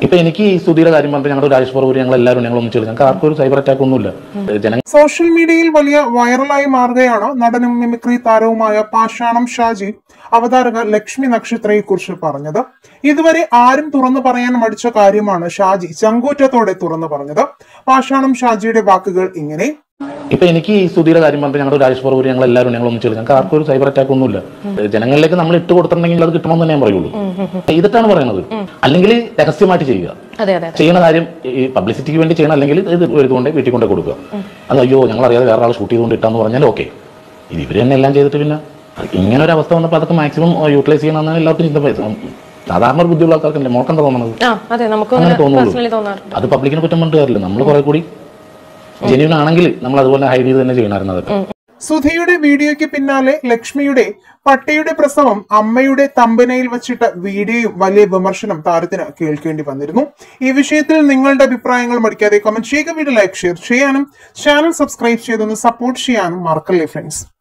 ഇപ്പൊ എനിക്ക് ഈ സ്തുതിയുടെ കാര്യം പറഞ്ഞിട്ട് ഞങ്ങളുടെ രാജേഷ് പ്രഭു ഞങ്ങൾ എല്ലാവരും ഞങ്ങൾ ഒന്നിച്ചു ഞങ്ങൾക്ക് ആർക്കും ഒരു സൈബർ അറ്റാക്ക് ഒന്നുമില്ല ജനങ്ങൾ സോഷ്യൽ മീഡിയയിൽ വലിയ വൈറലായി മാറുകയാണ് നടനും മിമിക്രി താരവുമായ പാഷാണം ഷാജി അവതാരക ലക്ഷ്മി നക്ഷത്രയെ കുറിച്ച് പറഞ്ഞത് ഇതുവരെ ആരും തുറന്നു പറയാൻ മടിച്ച കാര്യമാണ് ഷാജി ചങ്കൂറ്റത്തോടെ തുറന്നു പറഞ്ഞത് പാഷാണം ഷാജിയുടെ വാക്കുകൾ ഇങ്ങനെ ഇപ്പൊ എനിക്ക് ഈ സ്തുതിയുടെ കാര്യം പറഞ്ഞിട്ട് ഞങ്ങളുടെ രാജേഷ് പ്രഭു ഞങ്ങൾ എല്ലാവരും ഞങ്ങൾ ഒന്നിച്ചു ഞങ്ങൾക്ക് ആർക്കും ഒരു സൈബർ അറ്റാക്ക് ഒന്നുമില്ല ജനങ്ങളിലേക്ക് നമ്മൾ ഇട്ട് കൊടുത്തിട്ടുണ്ടെങ്കിൽ അത് കിട്ടണമെന്ന് തന്നെ ഞാൻ പറയുള്ളൂ ചെയ്തിട്ടാണ് പറയുന്നത് അല്ലെങ്കിൽ രഹസ്യമായിട്ട് ചെയ്യുക അതെ അതെ ചെയ്യുന്ന കാര്യം ഈ പബ്ലിസിറ്റിക്ക് വേണ്ടി ചെയ്യണം അല്ലെങ്കിൽ ഇത് എടുത്തുകൊണ്ട് വീട്ടിൽ കൊണ്ട് കൊടുക്കുക അത് അയ്യോ ഞങ്ങൾ അറിയാതെ വേറെ ആൾ ഷൂട്ട് ചെയ്തുകൊണ്ട് ഇട്ടാന്ന് പറഞ്ഞാൽ ഓക്കെ ഇത് ഇവർ തന്നെ എല്ലാം ചെയ്തിട്ട് പിന്നെ ഇങ്ങനെ ഒരു അവസ്ഥ വന്നപ്പോൾ അതൊക്കെ മാക്സിമം യൂട്ടിലൈസ് ചെയ്യണമെന്നാണ് എല്ലാവർക്കും ചിന്ത പോയത്. സാധാരണ ഒരു ബുദ്ധിയുള്ള ആൾക്കാർക്കല്ലേ മോക്കെന്താ തോന്നുന്നത് ആ അതെ നമുക്ക് അങ്ങനെ തോന്നുള്ളൂ പേഴ്സണലി തോന്നാറുണ്ട് അത് പബ്ലിക്കിനെ കുറ്റം പറഞ്ഞിട്ട് കാര്യമില്ല നമ്മൾ കുറെ കൂടി ജെന്യൂൻ ആണെങ്കിൽ നമ്മൾ അതുപോലെ ഹൈഡ് ചെയ്ത് തന്നെ ചെയ്യണമായിരുന്നു അതൊക്കെ സുധിയുടെ വീഡിയോയ്ക്ക് പിന്നാലെ ലക്ഷ്മിയുടെ പട്ടിയുടെ പ്രസവം അമ്മയുടെ തമ്പനയിൽ വച്ചിട്ട വീഡിയോയും വലിയ വിമർശനം താരത്തിന് കേൾക്കേണ്ടി വന്നിരുന്നു ഈ വിഷയത്തിൽ നിങ്ങളുടെ അഭിപ്രായങ്ങൾ മടിക്കാതെ കമന്റ് ചെയ്യുക വീഡിയോ ലൈക്ക് ഷെയർ ചെയ്യാനും ചാനൽ സബ്സ്ക്രൈബ് ചെയ്തൊന്ന് സപ്പോർട്ട് ചെയ്യാനും മറക്കല്ലേ ഫ്രണ്ട്സ്